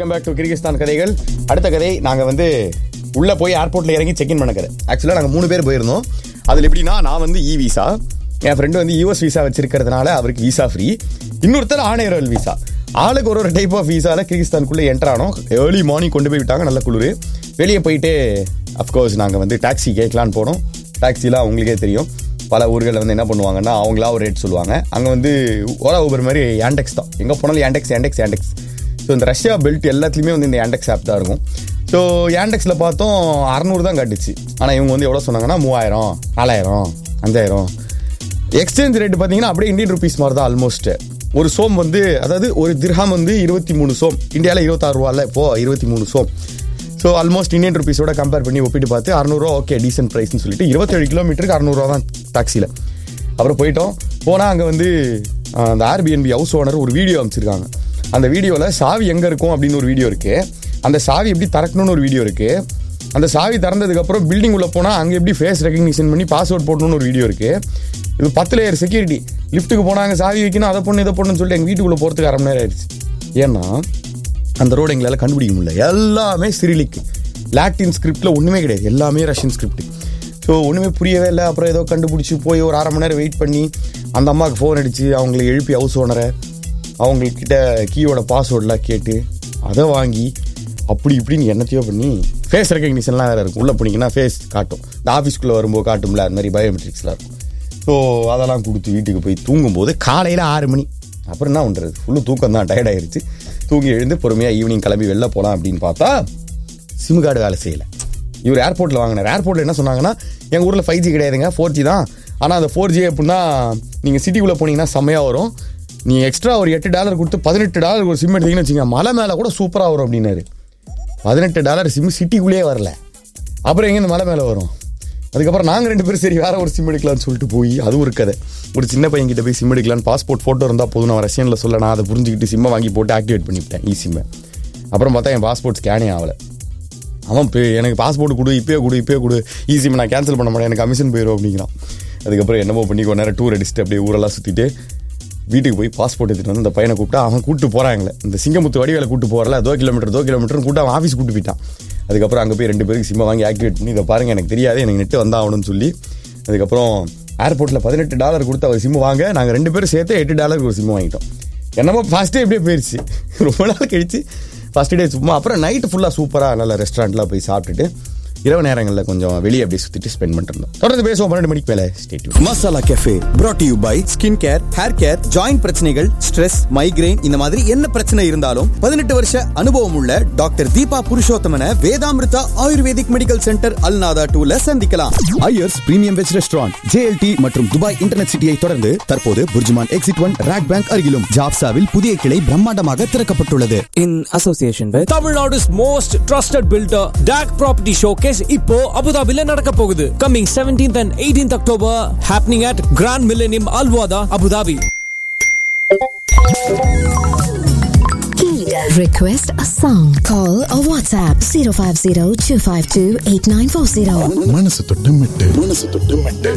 Welcome back to Kyrgyzstan கதைகள் அடுத்த கதை நாங்க வந்து உள்ள போய் ஏர்போர்ட்ல இறங்கி செக் இன் பண்ண கதை ஆக்சுவலா நாங்க மூணு பேர் போயிருந்தோம் அதுல எப்படின்னா நான் வந்து இ விசா என் ஃப்ரெண்டு வந்து யூஎஸ் விசா வச்சிருக்கிறதுனால அவருக்கு விசா ஃப்ரீ இன்னொருத்தர் ஆணையரல் விசா ஆளுக்கு ஒரு ஒரு டைப் ஆஃப் விசால கிர்கிஸ்தானுக்குள்ள என்டர் ஆனோம் ஏர்லி மார்னிங் கொண்டு போய் விட்டாங்க நல்ல குளிர் வெளியே போயிட்டு அஃப்கோர்ஸ் நாங்கள் வந்து டாக்ஸி கேட்கலான்னு போனோம் டாக்ஸிலாம் அவங்களுக்கே தெரியும் பல ஊர்களில் வந்து என்ன பண்ணுவாங்கன்னா அவங்களா ஒரு ரேட் சொல்லுவாங்க அங்கே வந்து ஓலா ஊபர் மாதிரி ஆண்டெக்ஸ் தான் எங்கே போனாலும் ஆண்டெக்ஸ் ஆண்டெக்ஸ் ஆண்டெக்ஸ் ஸோ இந்த ரஷ்யா பெல்ட் எல்லாத்துலேயுமே வந்து இந்த ஆண்டெக்ஸ் ஆப் தான் இருக்கும் ஸோ ஆண்டெக்ஸில் பார்த்தோம் அறநூறு தான் காட்டுச்சு ஆனால் இவங்க வந்து எவ்வளோ சொன்னாங்கன்னா மூவாயிரம் நாலாயிரம் அஞ்சாயிரம் எக்ஸ்சேஞ்ச் ரேட் பார்த்தீங்கன்னா அப்படியே இந்தியன் ருபீஸ் மாதிரி தான் ஆல்மோஸ்ட் ஒரு சோம் வந்து அதாவது ஒரு திர்ஹாம் வந்து இருபத்தி மூணு சோம் இந்தியாவில் இருபத்தாறு ரூபால இப்போ இருபத்தி மூணு சோம் ஸோ ஆல்மோஸ்ட் இந்தியன் ருபீஸோட கம்பேர் பண்ணி ஒப்பிட்டு பார்த்து அறநூறுவா ஓகே டீசென்ட் ப்ரைஸ்னு சொல்லிட்டு இருபத்தேழு கிலோமீட்டருக்கு அறநூறுவா தான் டாக்ஸியில் அப்புறம் போயிட்டோம் போனால் அங்கே வந்து ஆஹ், அந்த ஆர்பிஎன்பி ஹவுஸ் ஓனர் ஒரு வீடியோ அமைச்சிருக்காங்க அந்த வீடியோவில் சாவி எங்கே இருக்கும் அப்படின்னு ஒரு வீடியோ இருக்குது அந்த சாவி எப்படி திறக்கணும்னு ஒரு வீடியோ இருக்குது அந்த சாவி திறந்ததுக்கப்புறம் பில்டிங் உள்ள போனால் அங்கே எப்படி ஃபேஸ் ரெகக்னிஷன் பண்ணி பாஸ்வேர்ட் போடணும்னு ஒரு வீடியோ இருக்குது இது பத்து லேயர் செக்யூரிட்டி லிஃப்ட்டுக்கு போனாங்க சாவி வைக்கணும் அதை பொண்ணு இதை பொண்ணுன்னு சொல்லிட்டு எங்கள் வீட்டுக்குள்ளே போகிறதுக்கு அரை மணி நேரம் ஆயிடுச்சு ஏன்னா அந்த ரோடு எங்களால் கண்டுபிடிக்க முடியல எல்லாமே சிரிலிக் லாட்டின் ஸ்கிரிப்டில் ஒன்றுமே கிடையாது எல்லாமே ரஷ்யன் ஸ்கிரிப்ட் ஸோ ஒன்றுமே புரியவே இல்லை அப்புறம் ஏதோ கண்டுபிடிச்சி போய் ஒரு அரை மணி நேரம் வெயிட் பண்ணி அந்த அம்மாவுக்கு ஃபோன் அடித்து அவங்களை எழுப்பி ஹவுஸ் ஓனரை அவங்கக்கிட்ட கீயோட பாஸ்வேர்டெலாம் கேட்டு அதை வாங்கி அப்படி இப்படின்னு என்னத்தையோ பண்ணி ஃபேஸ் ரெக்கக்னிஷன்லாம் வேறு இருக்கும் உள்ளே போனீங்கன்னா ஃபேஸ் காட்டும் இந்த ஆஃபீஸ்க்குள்ளே வரும்போது காட்டும்ல அது மாதிரி பயோமெட்ரிக்ஸ்லாம் இருக்கும் ஸோ அதெல்லாம் கொடுத்து வீட்டுக்கு போய் தூங்கும்போது காலையில் ஆறு மணி அப்புறம் என்ன பண்ணுறது ஃபுல்லு தூக்கம் தான் டயர்ட் ஆயிருச்சு தூங்கி எழுந்து பொறுமையாக ஈவினிங் கிளம்பி வெளில போகலாம் அப்படின்னு பார்த்தா சிம் கார்டு வேலை செய்யலை இவர் ஏர்போர்ட்டில் வாங்கினார் ஏர்போர்ட்டில் என்ன சொன்னாங்கன்னா எங்கள் ஊரில் ஃபைவ் ஜி கிடையாதுங்க ஃபோர் ஜி தான் ஆனால் அந்த ஃபோர் ஜி எப்படின்னா நீங்கள் சிட்டிக்குள்ளே போனீங்கன்னா செம்மையாக வரும் நீ எக்ஸ்ட்ரா ஒரு எட்டு டாலர் கொடுத்து பதினெட்டு டாலர் ஒரு சிம் எடுத்தீங்கன்னு வச்சுங்க மலை மேலே கூட சூப்பராக வரும் அப்படின்னாரு பதினெட்டு டாலர் சிம் சிட்டிக்குள்ளேயே வரல அப்புறம் எங்கே இந்த மலை மேலே வரும் அதுக்கப்புறம் நாங்கள் ரெண்டு பேரும் சரி வேற ஒரு சிம் எடுக்கலாம்னு சொல்லிட்டு போய் அது ஒரு கதை ஒரு சின்ன பையன் கிட்ட போய் சிம் எடுக்கலான்னு பாஸ்போர்ட் ஃபோட்டோ இருந்தால் போதும் நான் ரஷ்யனில் சொல்ல நான் அதை புரிஞ்சுக்கிட்டு சிம்மை வாங்கி போட்டு ஆக்டிவேட் பண்ணிவிட்டேன் இ சிம்மை அப்புறம் பார்த்தா என் பாஸ்போர்ட் ஸ்கேனே ஆகலை அவன் இப்போ எனக்கு பாஸ்போர்ட் கொடு இப்பயே கொடு இப்பயே கொடு ஈஸி நான் கேன்சல் பண்ண மாட்டேன் எனக்கு கமிஷன் போயிடும் அப்படிங்கிறான் அதுக்கப்புறம் என்னமோ பண்ணி கொஞ்ச நேரம் டூர் அடிச்சுட்டு அப்படியே ஊரெல்லாம் சுற்றிட்டு வீட்டுக்கு போய் பாஸ்போர்ட் எடுத்துட்டு வந்து அந்த பையனை கூப்பிட்டா அவன் கூப்பிட்டு போறாங்களே இந்த சிங்கமுத்து வடிவேல கூப்பிட்டு போறல தோ கிலோமீட்டர் தோ கிலோமீட்டர் கூப்பிட்டு அவன் ஆஃபீஸ் கூப்பிட்டு போயிட்டான் அதுக்கப்புறம் அங்கே போய் ரெண்டு பேருக்கு சிம்மை வாங்கி ஆக்டிவேட் பண்ணி இதை பாருங்க எனக்கு தெரியாது எனக்கு நெட்டு வந்தாகணும்னு சொல்லி அதுக்கப்புறம் ஏர்போர்ட்டில் பதினெட்டு டாலர் கொடுத்து அவர் சிம்மு வாங்க நாங்கள் ரெண்டு பேரும் சேர்த்து எட்டு டாலருக்கு ஒரு சிம்மு வாங்கிட்டோம் என்னமோ ஃபர்ஸ்ட் டே இப்படியே போயிடுச்சு ரொம்ப நாள் கழிச்சு ஃபர்ஸ்ட் டே சும்மா அப்புறம் நைட்டு ஃபுல்லாக சூப்பராக நல்ல ரெஸ்டாரண்ட்லாம் போய் சாப்பிட்டுட்டு இரவு நேரங்களில் கொஞ்சம் வெளியே அப்படியே சுற்றிட்டு ஸ்பெண்ட் பண்ணிட்டு இருந்தோம் தொடர்ந்து பேசுவோம் பன்னெண்டு மணிக்கு மேலே ஸ்டேட்யூ Masala cafe brought to you by skin care hair care joint பிரச்சனைகள் ஸ்ட்ரெஸ் மைக்ரைன் இந்த மாதிரி என்ன பிரச்சனை இருந்தாலும் பதினெட்டு வருஷ அனுபவம் உள்ள doctor Deepa Purushothaman Vedamrutha ayurvedic medical centre Al Nahda டூல சந்திக்கலாம் Iyers premium veg restaurant JLT மற்றும் துபாய் இன்டர்நெட் சிட்டியை தொடர்ந்து தற்போது BurJuman exit one RAK bank அருகிலும் ஜாப்சாவில் புதிய கிளை பிரம்மாண்டமாக திறக்கப்பட்டுள்ளது in association with Tamil Nadu's most trusted builder DAC Property Showcase இப்போ அபுதாபில நடக்க போகுது coming 17th and 18th October happening at Grand Millennium Alwada Abu Dhabi Request a song. Call or WhatsApp 050 252 8940. மனசு தொட்டு மெட்டு மனசு தொட்டு மெட்டு